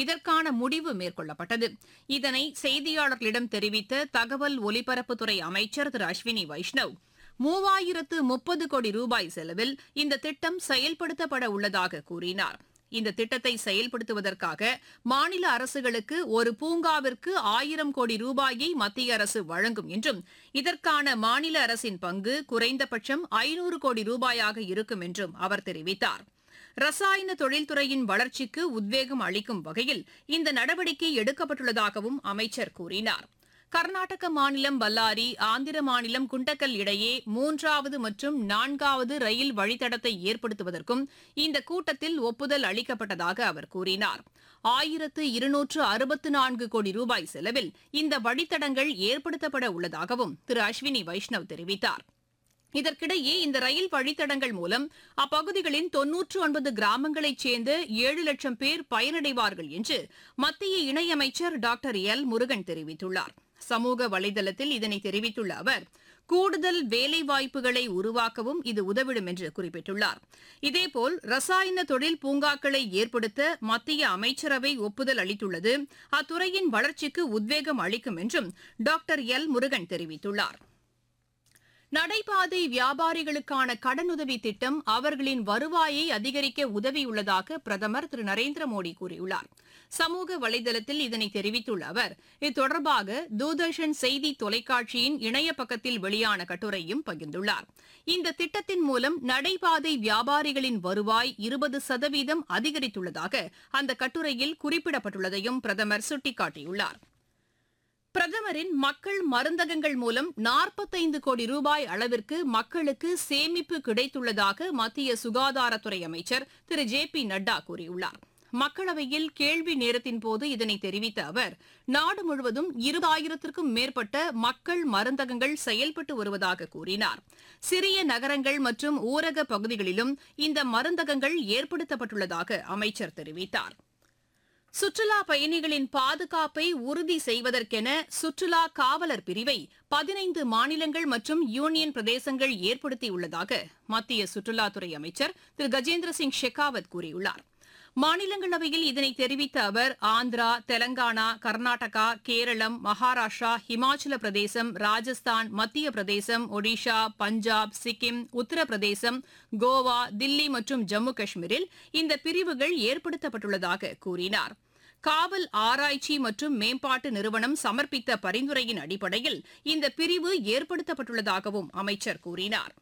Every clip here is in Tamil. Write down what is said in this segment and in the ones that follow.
இதற்கான முடிவு மேற்கொள்ளப்பட்டது இதனை செய்தியாளர்களிடம் தெரிவித்த தகவல் ஒலிபரப்புத்துறை அமைச்சர் திரு அஸ்வினி வைஷ்ணவ் மூவாயிரத்து முப்பது கோடி ரூபாய் செலவில் இந்த திட்டம் செயல்படுத்தப்பட உள்ளதாக கூறினார் இந்த திட்டத்தை செயல்படுத்துவதற்காக மாநில அரசுகளுக்கு ஒரு பூங்காவிற்கு ஆயிரம் கோடி ரூபாயை மத்திய அரசு வழங்கும் என்றும் இதற்கான மாநில அரசின் பங்கு குறைந்தபட்சம் ஐநூறு கோடி ரூபாயாக இருக்கும் என்றும் அவர் தெரிவித்தார் ரசாயன தொழில்துறையின் வளர்ச்சிக்கு உத்வேகம் அளிக்கும் வகையில் இந்த நடவடிக்கை எடுக்கப்பட்டுள்ளதாகவும் அமைச்சர் கூறினார் கர்நாடக மாநிலம் பல்லாரி ஆந்திர மாநிலம் குண்டக்கல் இடையே மூன்றாவது மற்றும் நான்காவது ரயில் வழித்தடத்தை ஏற்படுத்துவதற்கும் இந்த கூட்டத்தில் ஒப்புதல் அளிக்கப்பட்டதாக அவர் கூறினார் ஆயிரத்து இருநூற்று அறுபத்து நான்கு கோடி ரூபாய் செலவில் இந்த வழித்தடங்கள் ஏற்படுத்தப்பட உள்ளதாகவும் திரு அஸ்வினி வைஷ்ணவ் தெரிவித்தார் இதற்கிடையே இந்த ரயில் வழித்தடங்கள் மூலம் அப்பகுதிகளின் தொன்னூற்று ஒன்பது கிராமங்களைச் சேர்ந்த ஏழு லட்சம் பேர் பயனடைவார்கள் என்று மத்திய இணையமைச்சர் டாக்டர் எல் முருகன் தெரிவித்துள்ளார் சமூக வலைதளத்தில் இதனை தெரிவித்துள்ள அவர் கூடுதல் வேலைவாய்ப்புகளை உருவாக்கவும் இது உதவிடும் என்று குறிப்பிட்டுள்ளார் இதேபோல் ரசாயன தொழில் பூங்காக்களை ஏற்படுத்த மத்திய அமைச்சரவை ஒப்புதல் அளித்துள்ளது அத்துறையின் வளர்ச்சிக்கு உத்வேகம் அளிக்கும் என்றும் டாக்டர் எல் முருகன் தெரிவித்துள்ளார் நடைபாதை வியாபாரிகளுக்கான கடனுதவி திட்டம் அவர்களின் வருவாயை அதிகரிக்க உதவியுள்ளதாக பிரதமர் திரு நரேந்திர மோடி கூறியுள்ளார் சமூக வலைதளத்தில் இதனை தெரிவித்துள்ள அவர் இது தொடர்பாக தூர்தர்ஷன் செய்தி தொலைக்காட்சியின் இணைய பக்கத்தில் வெளியான கட்டுரையும் பகிர்ந்துள்ளார் இந்த திட்டத்தின் மூலம் நடைபாதை வியாபாரிகளின் வருவாய் இருபது சதவீதம் அதிகரித்துள்ளதாக அந்த கட்டுரையில் குறிப்பிடப்பட்டுள்ளதையும் பிரதமர் சுட்டிக்காட்டியுள்ளார் பிரதமரின் மக்கள் மருந்தகங்கள் மூலம் நாற்பத்தைந்து கோடி ரூபாய் அளவிற்கு மக்களுக்கு சேமிப்பு கிடைத்துள்ளதாக மத்திய சுகாதாரத்துறை அமைச்சர் திரு ஜே பி நட்டா கூறியுள்ளார் மக்களவையில் கேள்வி நேரத்தின் போது இதனை தெரிவித்த அவர் நாடு முழுவதும் இருபதாயிரத்திற்கும் மேற்பட்ட மக்கள் மருந்தகங்கள் செயல்பட்டு வருவதாக கூறினார் சிறிய நகரங்கள் மற்றும் ஊரக பகுதிகளிலும் இந்த மருந்தகங்கள் ஏற்படுத்தப்பட்டுள்ளதாக அமைச்சர் தெரிவித்தார் சுற்றுலா பயணிகளின் பாதுகாப்பை உறுதி செய்வதற்கென சுற்றுலா காவலர் பிரிவை பதினைந்து மாநிலங்கள் மற்றும் யூனியன் பிரதேசங்கள் ஏற்படுத்தியுள்ளதாக மத்திய சுற்றுலாத்துறை அமைச்சர் திரு கஜேந்திர சிங் ஷெகாவத் கூறியுள்ளார் மாநிலங்களவையில் இதனை தெரிவித்த அவர் ஆந்திரா தெலங்கானா கர்நாடகா கேரளம் மகாராஷ்டிரா ஹிமாச்சல பிரதேசம் ராஜஸ்தான் மத்திய பிரதேசம் ஒடிஷா பஞ்சாப் சிக்கிம் உத்தரப்பிரதேசம் கோவா தில்லி மற்றும் ஜம்மு காஷ்மீரில் இந்த பிரிவுகள் ஏற்படுத்தப்பட்டுள்ளதாக கூறினார் காவல் ஆராய்ச்சி மற்றும் மேம்பாட்டு நிறுவனம் சமர்ப்பித்த பரிந்துரையின் அடிப்படையில் இந்த பிரிவு ஏற்படுத்தப்பட்டுள்ளதாகவும் அமைச்சர் கூறினார்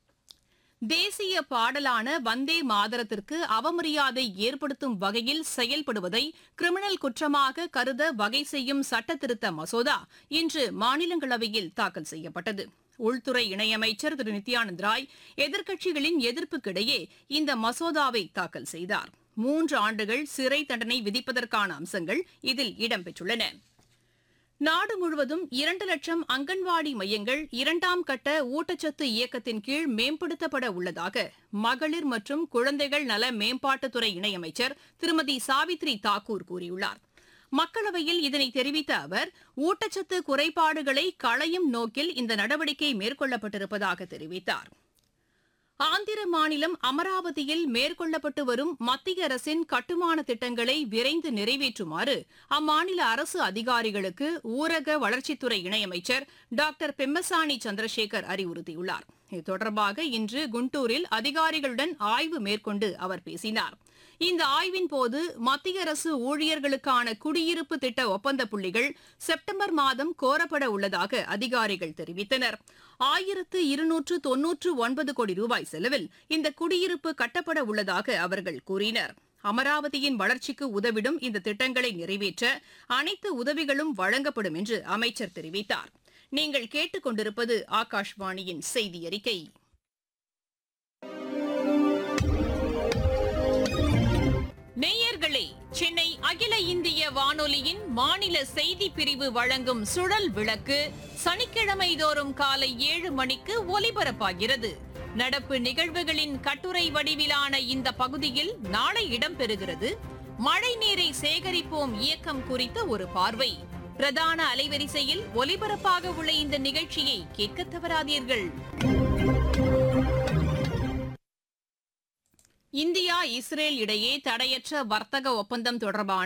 தேசிய பாடலான வந்தே மாதரத்திற்கு அவமரியாதை ஏற்படுத்தும் வகையில் செயல்படுவதை கிரிமினல் குற்றமாக கருத வகை செய்யும் சட்டத்திருத்த மசோதா இன்று மாநிலங்களவையில் தாக்கல் செய்யப்பட்டது உள்துறை இணையமைச்சர் திரு நித்யானந்த் ராய் எதிர்க்கட்சிகளின் எதிர்ப்புக்கிடையே இந்த மசோதாவை தாக்கல் செய்தார் மூன்று ஆண்டுகள் சிறை தண்டனை விதிப்பதற்கான அம்சங்கள் இதில் இடம்பெற்றுள்ளன நாடு முழுவதும் இரண்டு லட்சம் அங்கன்வாடி மையங்கள் இரண்டாம் கட்ட ஊட்டச்சத்து இயக்கத்தின் கீழ் மேம்படுத்தப்பட உள்ளதாக மகளிர் மற்றும் குழந்தைகள் நல மேம்பாட்டுத்துறை இணையமைச்சர் திருமதி சாவித்ரி தாக்கூர் கூறியுள்ளார் மக்களவையில் இதனை தெரிவித்த அவர் ஊட்டச்சத்து குறைபாடுகளை களையும் நோக்கில் இந்த நடவடிக்கை மேற்கொள்ளப்பட்டிருப்பதாக தெரிவித்தார் ஆந்திர மாநிலம் அமராவதியில் மேற்கொள்ளப்பட்டு வரும் மத்திய அரசின் கட்டுமான திட்டங்களை விரைந்து நிறைவேற்றுமாறு அம்மாநில அரசு அதிகாரிகளுக்கு ஊரக வளர்ச்சித்துறை இணையமைச்சர் டாக்டர் பெம்மசாணி சந்திரசேகர் அறிவுறுத்தியுள்ளார் இது தொடர்பாக இன்று குண்டூரில் அதிகாரிகளுடன் ஆய்வு மேற்கொண்டு அவர் பேசினார் இந்த ஆய்வின் போது மத்திய அரசு ஊழியர்களுக்கான குடியிருப்பு திட்ட ஒப்பந்த புள்ளிகள் செப்டம்பர் மாதம் கோரப்பட உள்ளதாக அதிகாரிகள் தெரிவித்தனர் ஆயிரத்து இருநூற்று தொன்னூற்று ஒன்பது கோடி ரூபாய் செலவில் இந்த குடியிருப்பு கட்டப்பட உள்ளதாக அவர்கள் கூறினர் அமராவதியின் வளர்ச்சிக்கு உதவிடும் இந்த திட்டங்களை நிறைவேற்ற அனைத்து உதவிகளும் வழங்கப்படும் என்று அமைச்சர் தெரிவித்தார் நீங்கள் கேட்டுக்கொண்டிருப்பது ஆகாஷ்வாணியின் செய்தி அறிக்கை நேயர்களே சென்னை அகில இந்திய வானொலியின் மாநில செய்தி பிரிவு வழங்கும் சுழல் விளக்கு சனிக்கிழமை தோறும் காலை ஏழு மணிக்கு ஒலிபரப்பாகிறது நடப்பு நிகழ்வுகளின் கட்டுரை வடிவிலான இந்த பகுதியில் நாளை இடம்பெறுகிறது மழை நீரை சேகரிப்போம் இயக்கம் குறித்த ஒரு பார்வை பிரதான அலைவரிசையில் ஒலிபரப்பாக உள்ள இந்த நிகழ்ச்சியை கேட்க தவறாதீர்கள் இந்தியா இஸ்ரேல் இடையே தடையற்ற வர்த்தக ஒப்பந்தம் தொடர்பான